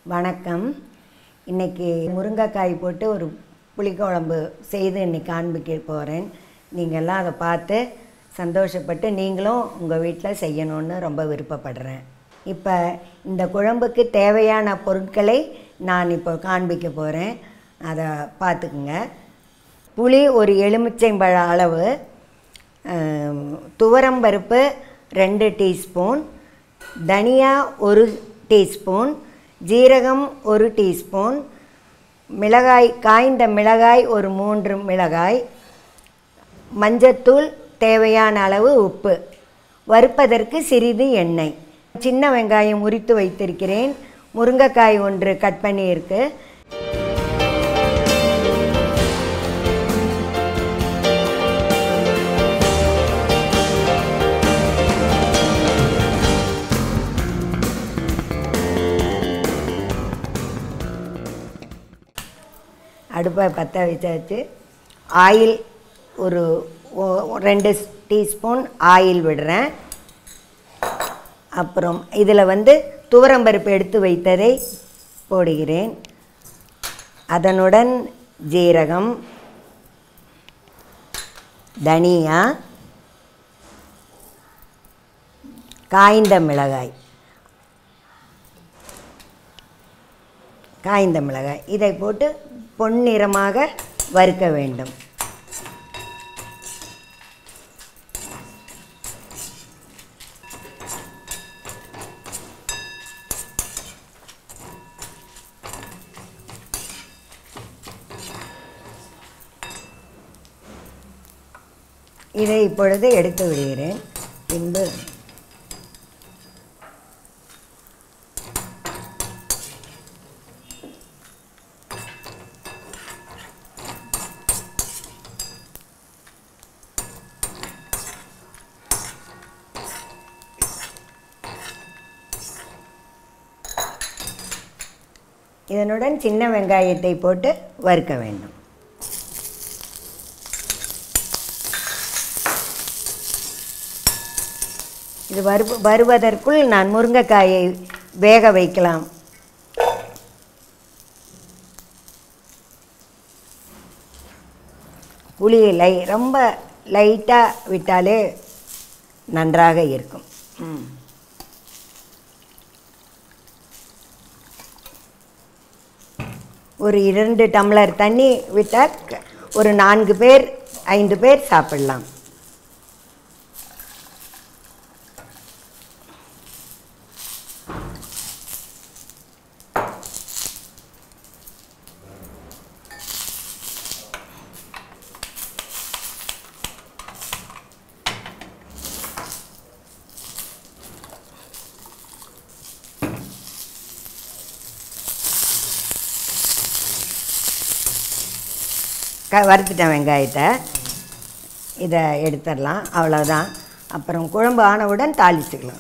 வணக்கம் இன்னைக்கு முருங்கைக்காய் போட்டு ஒரு புளிக்குழம்பு செய்து இன்னைக்கு காண்பிக்க போகிறேன் நீங்கள்லாம் அதை பார்த்து சந்தோஷப்பட்டு நீங்களும் உங்கள் வீட்டில் செய்யணும்னு ரொம்ப விருப்பப்படுறேன் இப்போ இந்த குழம்புக்கு தேவையான பொருட்களை நான் இப்போ காண்பிக்க போகிறேன் அதை பார்த்துக்குங்க புளி ஒரு எலுமிச்சைம்பழ அளவு ஆம், துவரம்பருப்பு ரெண்டு டீஸ்பூன் தனியா ஒரு டீஸ்பூன் ஜீரகம் ஒரு டீஸ்பூன் மிளகாய் காய்ந்த மிளகாய் ஒரு மூன்று மிளகாய் மஞ்சத்தூள் தேவையான அளவு உப்பு வறுப்பதற்கு சிறிது எண்ணெய் சின்ன வெங்காயம் உரித்து வைத்திருக்கிறேன் முருங்கைக்காய் ஒன்று கட் பண்ணியிருக்கு அடுப்பை பற்ற வச்சாச்சு ஆயில் ஒரு ஒ- ரெண்டு டீஸ்பூன் ஆயில் விடுறேன் அப்புறம் இதில் வந்து துவரம்பருப்பு எடுத்து வைத்ததை போடுகிறேன் அதனுடன் ஜீரகம் தனியா காய்ந்த மிளகாய் காய்ந்த மிளகாய் இதை போட்டு பொன்னிறமாக வறுக்க வேண்டும் இதை இப்பொழுது எடுத்து விடுகிறேன் பின்பு இதனுடன் சின்ன வெங்காயத்தை போட்டு வறுக்க வேண்டும் இது வறு வருவதற்குள் நான் முருங்கைக்காயை வேக வைக்கலாம் புளி லை ரொம்ப லைட்டாக விட்டாலே நன்றாக இருக்கும் ம் ஒரு இரண்டு டம்ளர் தண்ணி விட்டால் க- ஒரு நான்கு பேர் ஐந்து பேர் சாப்பிடலாம் க வறுத்துட்டேன் வெங்காயத்தை இதை எடுத்துடலாம் அவ்வளோதான் அப்புறம் குழம்பு ஆனவுடன் தாளிச்சுக்கலாம்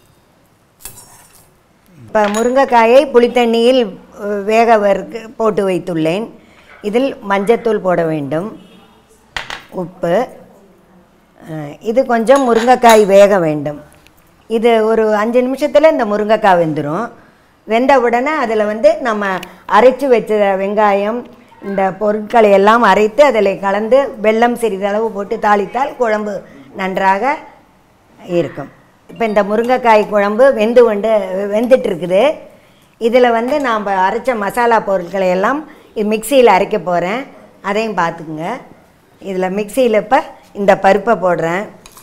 இப்போ முருங்கைக்காயை புளித்தண்ணியில் அஹ், வேக வறுக்கு போட்டு வைத்துள்ளேன் இதில் மஞ்சத்தூள் போட வேண்டும் உப்பு அஹ், இது கொஞ்சம் முருங்கைக்காய் வேக வேண்டும் இது ஒரு அஞ்சு நிமிஷத்தில் இந்த முருங்கைக்காய் வெந்துடும் வெந்த உடனே அதில் வந்து நம்ம அரைச்சி வச்ச வெங்காயம் இந்த பொருட்களை எல்லாம் அரைத்து அதில் கலந்து வெல்லம் சிறிதளவு போட்டு தாளித்தால் குழம்பு நன்றாக இருக்கும் இப்போ இந்த முருங்கைக்காய் குழம்பு வெந்து கொண்டு வெந்துட்டு இருக்குது இதில் வந்து நாம் அரைச்ச மசாலா பொருட்களை எல்லாம் மிக்சியில் அரைக்க போகிறேன் அதையும் பார்த்துக்குங்க இதில் மிக்சியில் இப்போ இந்த பருப்பை போடுறேன்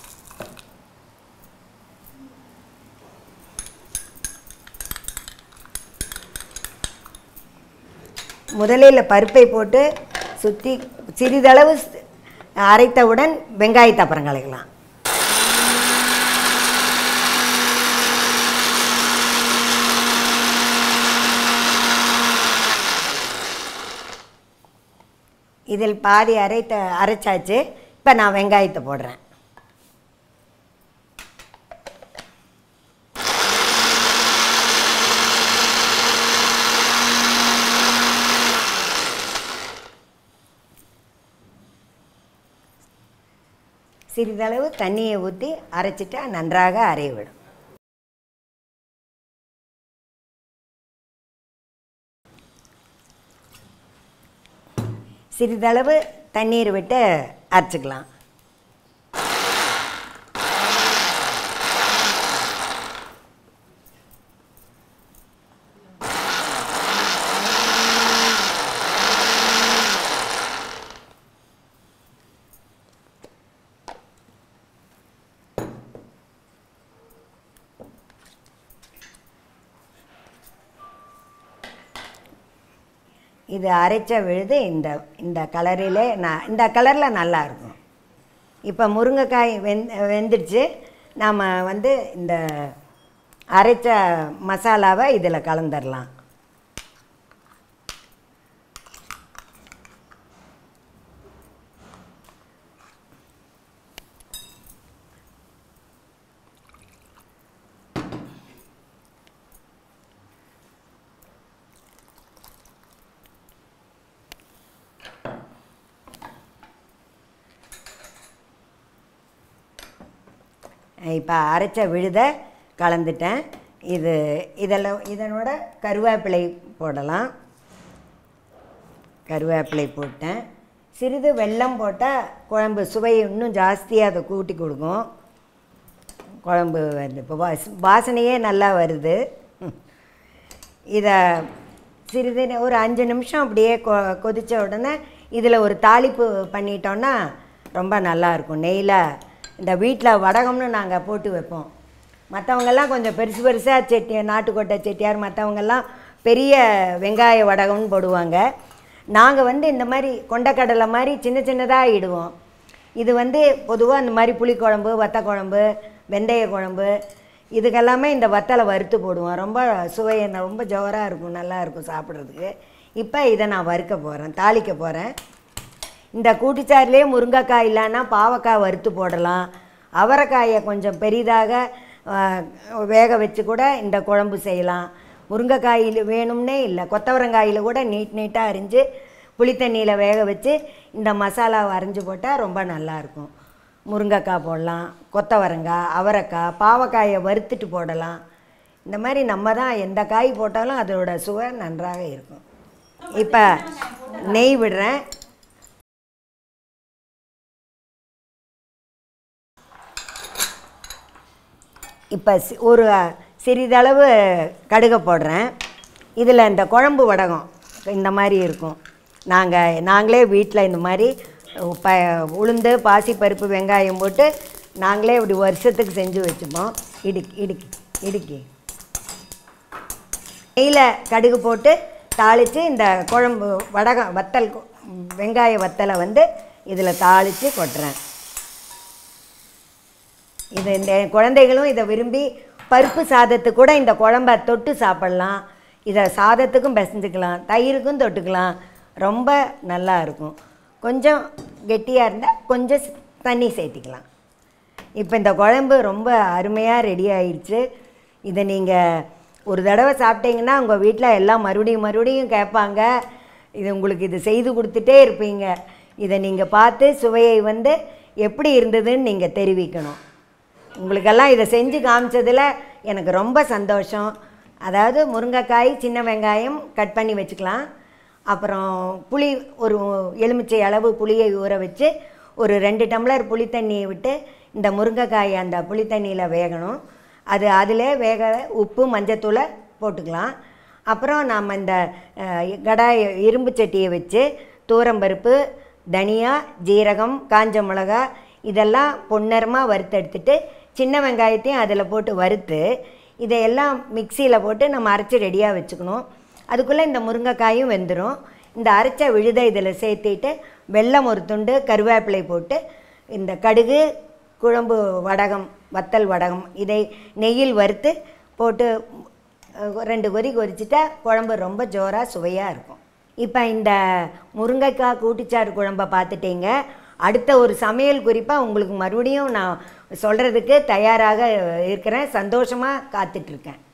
முதலில் பருப்பை போட்டு சுற்றி சிறிதளவு ஸ்- அரைத்தவுடன் வெங்காயத்தை அப்புறம் கலக்கலாம் இதில் பாதி அரைத்த அரைச்சாச்சு இப்போ நான் வெங்காயத்தை போடுறேன் சிறிதளவு தண்ணியை ஊற்றி அரைச்சிட்டா நன்றாக அரைய விடும் சிறிதளவு தண்ணீர் விட்டு அரைச்சிக்கலாம் இது அரைச்ச விழுது இந்த இந்த கலரிலே நான் இந்த கலரில் நல்லா இருக்கும் இப்போ முருங்கைக்காய் வெந் வெந்துடுச்சு நாம் வந்து இந்த அரைச்ச மசாலாவை இதில் கலந்துடலாம் இப்போ அரைச்ச விழுத கலந்துட்டேன் இது இதில் இதனோட கருவேப்பிலை போடலாம் கருவேப்பிலை போட்டேன் சிறிது வெல்லம் போட்டால் குழம்பு சுவை இன்னும் ஜாஸ்தியாக அதை கூட்டி கொடுக்கும் குழம்பு வந்து இப்போ வாஸ் வாசனையே நல்லா வருது இதை சிறிது நே- ஒரு அஞ்சு நிமிஷம் அப்படியே கொ கொதித்த உடனே இதில் ஒரு தாளிப்பு பண்ணிட்டோன்னா ரொம்ப நல்லா இருக்கும் நெய்யில் இந்த வீட்டில் வடகம்னு நாங்கள் போட்டு வைப்போம் மற்றவங்கெல்லாம் கொஞ்சம் பெருசு பெருசாக செட்டி நாட்டுக்கோட்டை செட்டியார் மற்றவங்கெல்லாம் பெரிய வெங்காய வடகம்னு போடுவாங்க நாங்கள் வந்து இந்த மாதிரி கொண்டக்கடலை மாதிரி சின்ன சின்னதாக இடுவோம் இது வந்து பொதுவாக இந்த மாதிரி புளிக்குழம்பு வத்த குழம்பு வெந்தய குழம்பு இதுக்கெல்லாமே இந்த வத்தலை வறுத்து போடுவோம் ரொம்ப சுவை ரொம்ப ஜோராக இருக்கும் நல்லா இருக்கும் சாப்பிட்றதுக்கு இப்போ இதை நான் வறுக்க போகிறேன் தாளிக்க போகிறேன் இந்த கூட்டுச்சாறுலேயே முருங்கைக்காய் இல்லைன்னா பாவக்காய் வறுத்து போடலாம் அவரைக்காயை கொஞ்சம் பெரிதாக ஆ, வேக வச்சு கூட இந்த குழம்பு செய்யலாம் முருங்கைக்காயில் வேணும்னே இல்லை கொத்தவரங்காயில் கூட நீட் நீட்டாக அரிஞ்சு புளித்தண்ணியில் வேக வச்சு இந்த மசாலாவை அரைஞ்சு போட்டால் ரொம்ப நல்லாயிருக்கும் முருங்கைக்காய் போடலாம் கொத்தவரங்காய் அவரைக்காய் பாவக்காயை வறுத்துட்டு போடலாம் இந்த மாதிரி நம்ம தான் எந்த காய் போட்டாலும் அதோட சுவை நன்றாக இருக்கும் இப்போ நெய் விடுறேன் இப்போ சி- ஒரு சிறிதளவு கடுகை போடுறேன் இதில் இந்த குழம்பு வடகம் இந்த மாதிரி இருக்கும் நாங்கள் நாங்களே வீட்டில் இந்த மாதிரி ப உளுந்து பாசிப்பருப்பு வெங்காயம் போட்டு நாங்களே இப்படி வருஷத்துக்கு செஞ்சு வச்சுப்போம் இடுக்கி இடுக்கி இடுக்கி நெய்யில் கடுகு போட்டு தாளித்து இந்த குழம்பு வடகம் வத்தல் கு- வெங்காய வத்தலை வந்து இதில் தாளித்து கொட்டுறேன் இது இந்த குழந்தைகளும் இதை விரும்பி பருப்பு சாதத்துக்கு கூட இந்த குழம்ப தொட்டு சாப்பிட்லாம் இதை சாதத்துக்கும் பிசைஞ்சுக்கலாம் தயிருக்கும் தொட்டுக்கலாம் ரொம்ப நல்லா இருக்கும் கொஞ்சம் கெட்டியாக இருந்தால் கொஞ்சம் ஸ்- தண்ணி சேர்த்திக்கலாம் இப்போ இந்த குழம்பு ரொம்ப அருமையாக ரெடி ஆயிடுச்சு இதை நீங்கள் ஒரு தடவை சாப்பிட்டீங்கன்னா உங்கள் வீட்டில் எல்லாம் மறுபடியும் மறுபடியும் கேட்பாங்க இது உங்களுக்கு இது செய்து கொடுத்துட்டே இருப்பீங்க இதை நீங்கள் பார்த்து சுவையை வந்து எப்படி இருந்ததுன்னு நீங்கள் தெரிவிக்கணும் உங்களுக்கெல்லாம் இதை செஞ்சு காமிச்சதில் எனக்கு ரொம்ப சந்தோஷம் அதாவது முருங்கைக்காய் சின்ன வெங்காயம் கட் பண்ணி வச்சுக்கலாம் அப்புறம் புளி ஒரு எலுமிச்சை அளவு புளியை ஊற வச்சு ஒரு ரெண்டு டம்ளர் புளி தண்ணியை விட்டு இந்த முருங்கைக்காய் அந்த புளி தண்ணியில் வேகணும் அது அதிலே வேக உப்பு மஞ்சத்தூளை போட்டுக்கலாம் அப்புறம் நாம் இந்த அஹ், கடாய் இரும்பு சட்டியை வச்சு தூரம்பருப்பு தனியா ஜீரகம் காஞ்ச மிளகா இதெல்லாம் பொன்னிறமாக வறுத்தெடுத்துட்டு சின்ன வெங்காயத்தையும் அதில் போட்டு வறுத்து இதையெல்லாம் மிக்சியில் போட்டு நம்ம அரைச்சி ரெடியாக வச்சுக்கணும் அதுக்குள்ளே இந்த முருங்கைக்காயும் வெந்துடும் இந்த அரைச்ச விழுதை இதில் சேர்த்திட்டு வெல்லம் ஒரு துண்டு கருவேப்பிலை போட்டு இந்த கடுகு குழம்பு வடகம் வத்தல் வடகம் இதை நெய்யில் வறுத்து போட்டு அஹ், ரெண்டு கொதி கொதிச்சிட்டா குழம்பு ரொம்ப ஜோராக சுவையாக இருக்கும் இப்போ இந்த முருங்கைக்காய் கூட்டுச்சாறு குழம்பை பார்த்துட்டீங்க அடுத்த ஒரு சமையல் குறிப்பாக உங்களுக்கு மறுபடியும் நான் சொல்கிறதுக்கு தயாராக இருக்கிறேன் சந்தோஷமாக காத்துட்ருக்கேன்